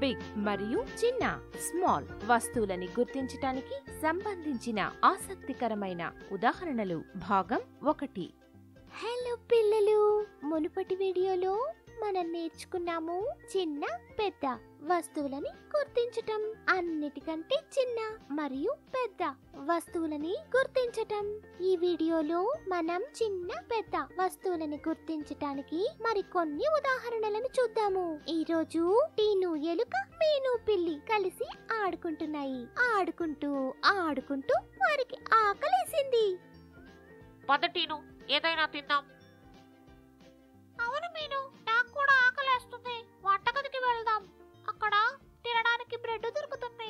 big మరియు చిన్న small వస్తువులని గుర్తించటానికి సంబంధించిన ఆసక్తికరమైన ఉదాహరణలు భాగం ఒకటి హలో పిల్లలు మునుపటి వీడియోలో మనం నేర్చుకున్నాము చిన్న పెద్ద వస్తువులని గుర్తించటం అన్నిటికంటే చిన్న మరియు పెద్ద వస్తువులని గుర్తించటం ఈ వీడియోలో మనం చిన్న పెద్ద వస్తువులని గుర్తించటానికి మరికొన్ని ఉదాహరణలను చూద్దాము ఈ రోజు టీను ఎలుక మీను పిల్లి కలిసి ఆడుకుంటున్నాయి ఆడుకుంటూ ఆడుకుంటూ వారికి ఆకలేసింది పదటీను ఏదైనా తిందాం అవును మీను నాకు కూడా ఆకలేస్తుంది వంటగదికి వెళ్దాం అక్కడ తినడానికి బ్రెడ్ దొరుకుతుంది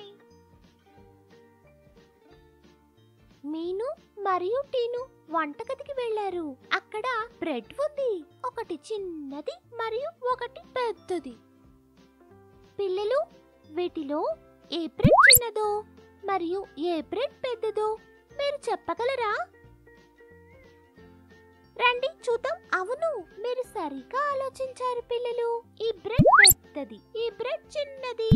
మీను మరియు టీను వంటగదికి వెళ్లారు అక్కడ బ్రెడ్ ఉంది ఒకటి చిన్నది మరియు ఒకటి పెద్దది పిల్లలు వీటిలో ఏ బ్రెడ్ చిన్నదో మరియు ఏ బ్రెడ్ పెద్దదో మీరు చెప్పగలరా రండి చూద్దాం అవును మీరు సరిగా ఆలోచించారు పిల్లలు ఈ బ్రెడ్ పెద్దది ఈ బ్రెడ్ చిన్నది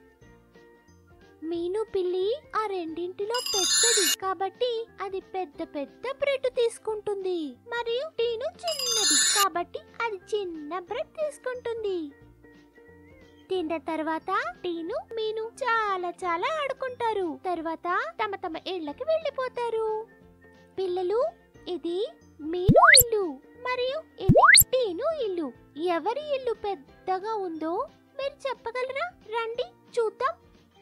మీను పిల్లి ఆ రెండింటిలో పెద్దది కాబట్టి అది పెద్ద పెద్ద బ్రెడ్ తీసుకుంటుంది మరియు టీను చిన్నది కాబట్టి అది చిన్న బ్రెడ్ తీసుకుంటుంది తిన్న తర్వాత టీను మీను చాలా చాలా ఆడుకుంటారు తర్వాత తమ తమ ఇళ్ళకి వెళ్ళిపోతారు పిల్లలు ఇది మీను ఇల్లు మరియు ఇది టీను ఇల్లు ఎవరి ఇల్లు పెద్దగా ఉందో మీరు చెప్పగలరా రండి చూద్దాం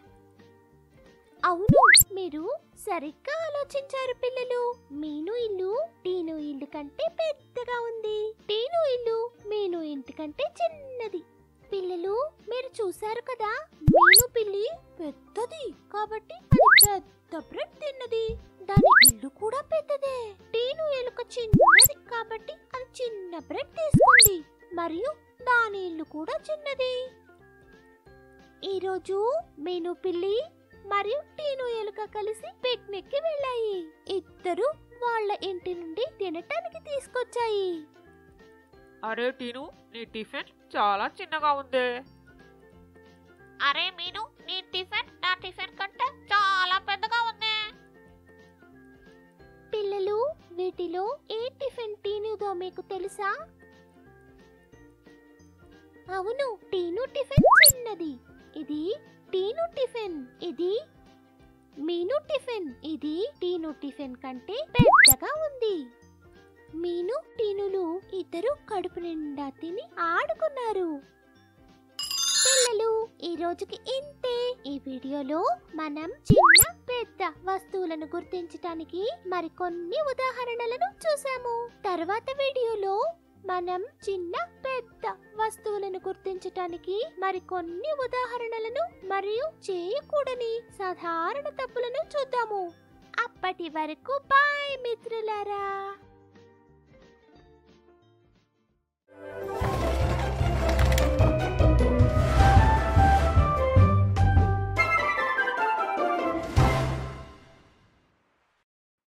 అవును మీరు సరిగ్గా ఆలోచించారు పిల్లలు మీను ఇల్లు టీను ఇల్లు కంటే పెద్దగా ఉంది టీను ఇల్లు మీను ఇంటి కంటే చిన్నది పిల్లలు మీరు చూశారు కదా మీను పిల్లి పెద్దది కాబట్టి అది పెద్ద బ్రెడ్ తిన్నది దాని ఇల్లు కూడా పెద్దదే టీను ఎలుక చిన్నది కాబట్టి అది చిన్న బ్రెడ్ తీసుకుంది మరియు దాని ఇల్లు కూడా చిన్నది ఈరోజు మీను పిల్లి మరియు టీను ఎలుక కలిసి పిక్నిక్ కి వెళ్ళాయి ఇద్దరు వాళ్ళ ఇంటి నుండి తినటానికి తీసుకొచ్చాయి అరే టీను నీ టిఫిన్ చాలా చిన్నగా ఉంది అరే మీను నీ టిఫిన్ నా టిఫిన్ కంటే చాలా పెద్దగా ఉంది పిల్లలు వీటిలో ఏ టిఫిన్ టీనుదో మీకు తెలుసా అవును టీను టిఫిన్ చిన్నది ఇది టీను టిఫిన్ ఇది మీను టిఫిన్ ఇది టీను టిఫిన్ కంటే పెద్దగా ఉంది మీను టీనులు ఇద్దరు కడుపు నిండా తిని ఆడుకున్నారు పిల్లలు ఈ రోజుకి ఇంతే ఈ వీడియోలో మనం చిన్న పెద్ద వస్తువులను గుర్తించటానికి మరికొన్ని ఉదాహరణలను చూసాము తర్వాత వీడియోలో మనం చిన్న పెద్ద వస్తువులను గుర్తించటానికి మరికొన్ని ఉదాహరణలను మరియు చేయకూడని సాధారణ తప్పులను చూద్దాము అప్పటి వరకు బాయ్ మిత్రులారా